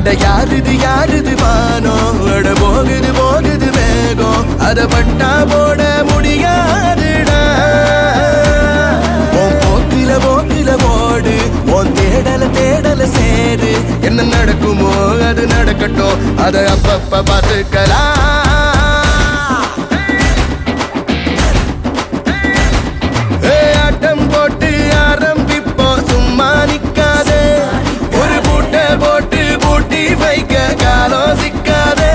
அட யாருது யாருது வானோ அட போகுது போகுது வேகம் அத பட்டா போட முடியாதுடா உன் போக்கில போக்கில ஓடு உன் தேடல தேடல சேரு என்ன நடக்குமோ அது நடக்கட்டும் அத அப்பப்ப பார்த்துக்கலாம் ஏ, ஆட்டம் போட்டு ஆரம்பிப்போம் சும்மா நிக்காதே ஒரு பூட்டை போட்டு பூட்டி வைக்க காலம் சிக்காதே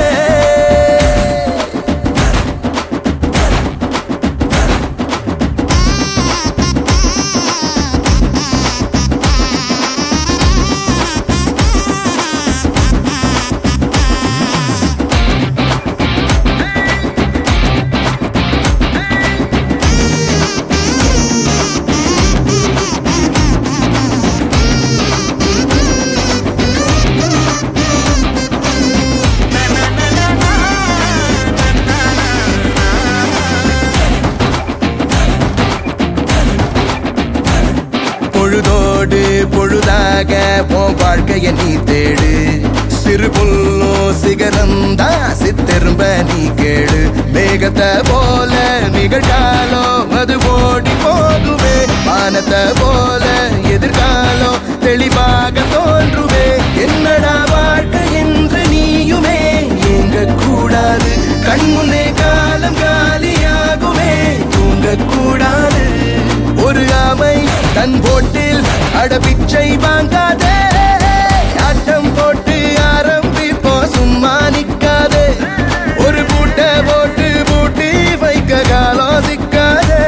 பொழுதோடு பொழுதாக உன் வாழ்க்கைய நீ தேடு சிறு புல்லும் சிகரம்தான் சித்திரும்ப நீ கேடு மேகத்தை போல நிகழ்காலம் அது ஓடி போகுமே வானத்தை போல எதிர்காலம் தெளிவாக தோன்றுமே என்னடா வாழ்க்கை என்று நீயுமே எங்க கூடாது கண்முன்னே காலம் காலியாகுமே தூங்க கூடாது ஒரு ஆமை தன் போட்டில் அடபிச்சை வாங்காதே ஆட்டம் போட்டு ஆரம்பிப்போ சும்மா நிக்காதே ஒரு பூட்டை போட்டு பூட்டி வைக்க காலம் சிக்காதே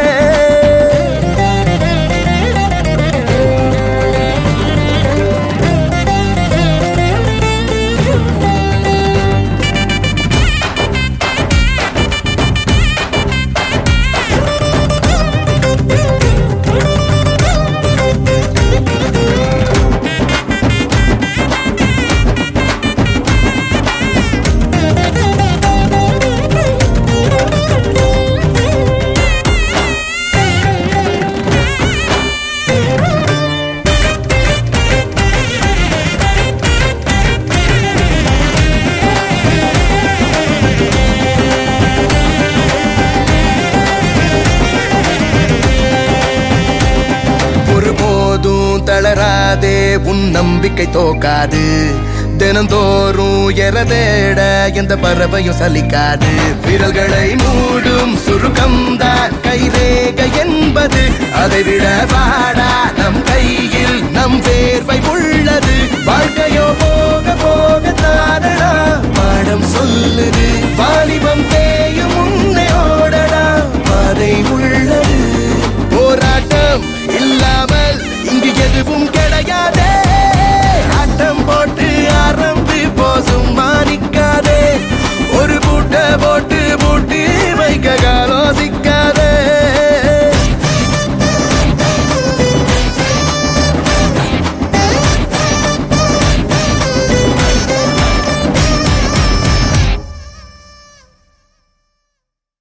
ஒருபோதும் தளராதே உன் நம்பிக்கை தோக்காது தினந்தோறும் எரதேட எந்த பறவையும் சலிக்காது விரல்களை மூடும் சுருக்கம்தான் கைரேக என்பது அதை விட வாடா நம் கையில் நம் வேர்வை உள்ளது வாழ்க்கையோ போக போக தானடா பாடம் சொல்லுது வாலிபம் தேயும் முன்னே ஓடடா பாதை உள்ளது போராட்டம் இல்லாமல் இங்கு எதுவும் கிடையாது